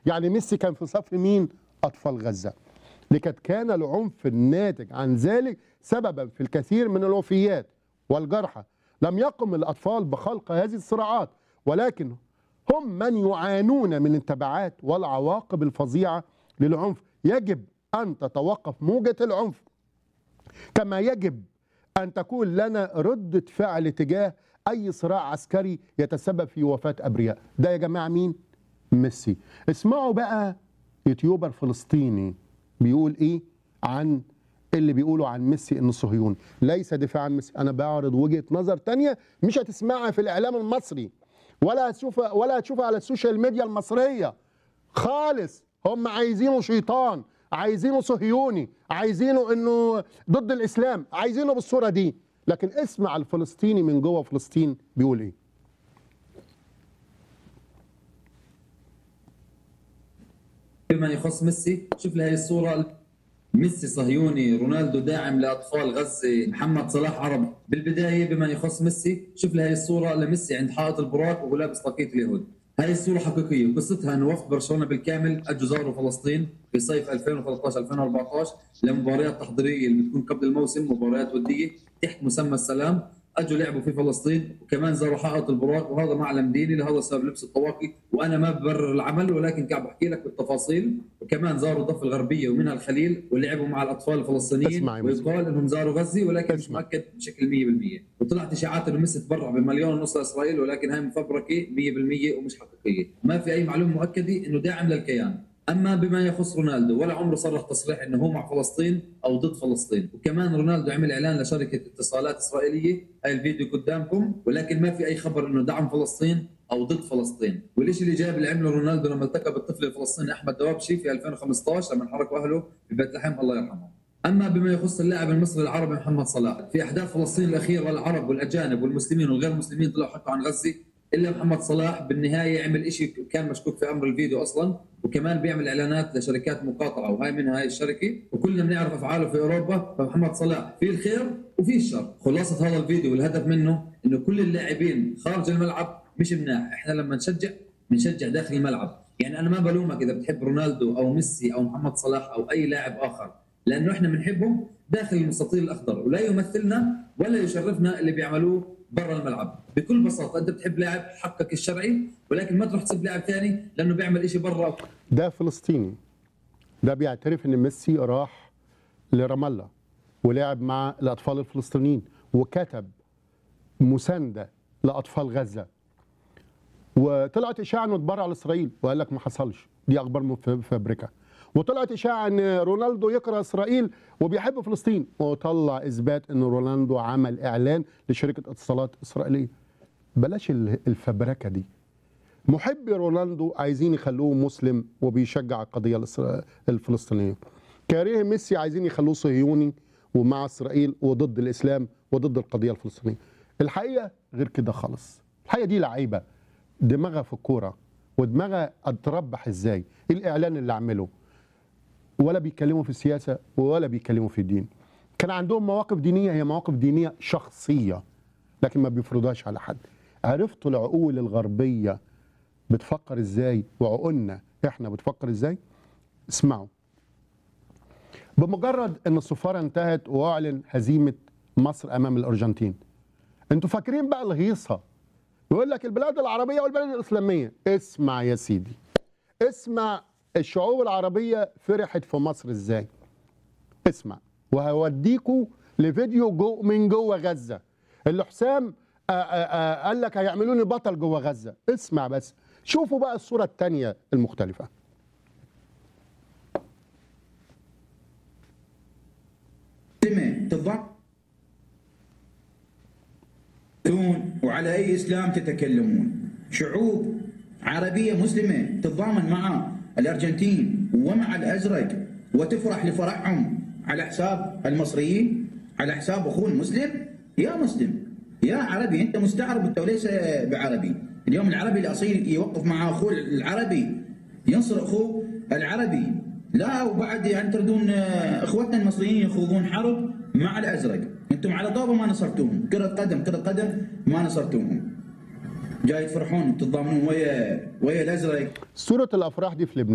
يعني ميسي كان في صف مين اطفال غزه لقد كان العنف الناتج عن ذلك سببا في الكثير من الوفيات والجرحى لم يقم الاطفال بخلق هذه الصراعات ولكن هم من يعانون من التبعات والعواقب الفظيعه للعنف يجب ان تتوقف موجه العنف كما يجب ان تكون لنا رده فعل تجاه اي صراع عسكري يتسبب في وفاه ابرياء ده يا جماعه مين ميسي اسمعوا بقى يوتيوبر فلسطيني بيقول ايه عن اللي بيقولوا عن ميسي انه صهيوني ليس دفاع عن ميسي انا بعرض وجهه نظر تانية مش هتسمعها في الاعلام المصري ولا هتشوفها ولا هتشوفها على السوشيال ميديا المصريه خالص هم عايزينه شيطان عايزينه صهيوني عايزينه انه ضد الاسلام عايزينه بالصوره دي لكن اسمع الفلسطيني من جوه فلسطين بيقول ايه فيما يخص ميسي شوف لي هاي الصورة ميسي صهيوني رونالدو داعم لأطفال غزة محمد صلاح عربي بالبداية بما يخص ميسي شوف لي هاي الصورة لميسي عند حائط البراق وهو لابس طاقية اليهود هاي الصورة حقيقية وقصتها أنه وفد برشلونة بالكامل أجوا زاروا فلسطين في صيف 2013 2014 لمباريات تحضيرية اللي بتكون قبل الموسم مباريات ودية تحت مسمى السلام اجوا لعبوا في فلسطين وكمان زاروا حائط البراق وهذا معلم ديني لهذا سبب لبس الطواقي وانا ما ببرر العمل ولكن قاعد بحكي لك بالتفاصيل وكمان زاروا الضفه الغربيه ومنها الخليل ولعبوا مع الاطفال الفلسطينيين اسمع يا مسلم. ويقال انهم زاروا غزه ولكن مش اسمع. مؤكد بشكل 100% وطلعت اشاعات انه ميسي تبرع بمليون ونص لاسرائيل ولكن هاي مفبركه 100% ومش حقيقيه ما في اي معلومه مؤكده انه داعم للكيان اما بما يخص رونالدو ولا عمره صرح تصريح انه هو مع فلسطين او ضد فلسطين وكمان رونالدو عمل اعلان لشركه اتصالات اسرائيليه هاي الفيديو قدامكم ولكن ما في اي خبر انه دعم فلسطين او ضد فلسطين والشيء اللي جاب اللي عمله رونالدو لما التقى بالطفل الفلسطيني احمد دوابشي في 2015 لما انحرقوا اهله في بيت لحم الله يرحمه اما بما يخص اللاعب المصري العربي محمد صلاح في احداث فلسطين الاخيره العرب والاجانب والمسلمين والغير مسلمين طلعوا حكوا عن غزه الا محمد صلاح بالنهايه عمل شيء كان مشكوك في امر الفيديو اصلا وكمان بيعمل اعلانات لشركات مقاطعه وهاي منها هاي الشركه وكلنا بنعرف افعاله في اوروبا فمحمد صلاح في الخير وفي الشر خلاصه هذا الفيديو والهدف منه انه كل اللاعبين خارج الملعب مش مناح احنا لما نشجع بنشجع داخل الملعب يعني انا ما بلومك اذا بتحب رونالدو او ميسي او محمد صلاح او اي لاعب اخر لانه احنا بنحبهم داخل المستطيل الاخضر ولا يمثلنا ولا يشرفنا اللي بيعملوه برا الملعب بكل بساطه انت بتحب لاعب حقك الشرعي ولكن ما تروح تسب لاعب ثاني لانه بيعمل شيء برا ده فلسطيني ده بيعترف ان ميسي راح لرام الله ولعب مع الاطفال الفلسطينيين وكتب مسانده لاطفال غزه وطلعت اشاعه انه اتبرع لاسرائيل وقال لك ما حصلش دي اخبار مفبركه وطلعت اشاعه ان رونالدو يكره اسرائيل وبيحب فلسطين وطلع اثبات ان رونالدو عمل اعلان لشركه اتصالات اسرائيليه بلاش ال- الفبركه دي محبي رونالدو عايزين يخلوه مسلم وبيشجع القضيه الإسرا- الفلسطينيه كاره ميسي عايزين يخلوه صهيوني ومع اسرائيل وضد الاسلام وضد القضيه الفلسطينيه الحقيقه غير كده خالص الحقيقه دي لعيبه دماغها في الكوره ودماغها اتربح ازاي إيه الاعلان اللي عمله ولا بيتكلموا في السياسه ولا بيتكلموا في الدين كان عندهم مواقف دينيه هي مواقف دينيه شخصيه لكن ما بيفرضوهاش على حد عرفتوا العقول الغربيه بتفكر ازاي وعقولنا احنا بتفكر ازاي اسمعوا بمجرد ان السفاره انتهت واعلن هزيمه مصر امام الارجنتين انتوا فاكرين بقى الهيصه يقول لك البلاد العربيه والبلاد الاسلاميه اسمع يا سيدي اسمع الشعوب العربيه فرحت في مصر ازاي اسمع وهوديكوا لفيديو جو من جوه غزه اللي حسام آآ آآ قال لك هيعملوني بطل جوه غزه اسمع بس شوفوا بقى الصوره الثانيه المختلفه مسلمة تضع وعلى أي إسلام تتكلمون شعوب عربية مسلمة تتضامن مع الأرجنتين ومع الأزرق وتفرح لفرحهم على حساب المصريين على حساب أخوه المسلم يا مسلم يا عربي أنت مستعرب أنت وليس بعربي اليوم العربي الأصيل يوقف مع أخوه العربي ينصر أخوه العربي لا وبعد يعني تردون آه، اخوتنا المصريين يخوضون حرب مع الازرق انتم على طابه ما نصرتوهم كره قدم كره قدم ما نصرتوهم جاي تفرحون تتضامنون ويا ويا الازرق صوره الافراح دي في لبنان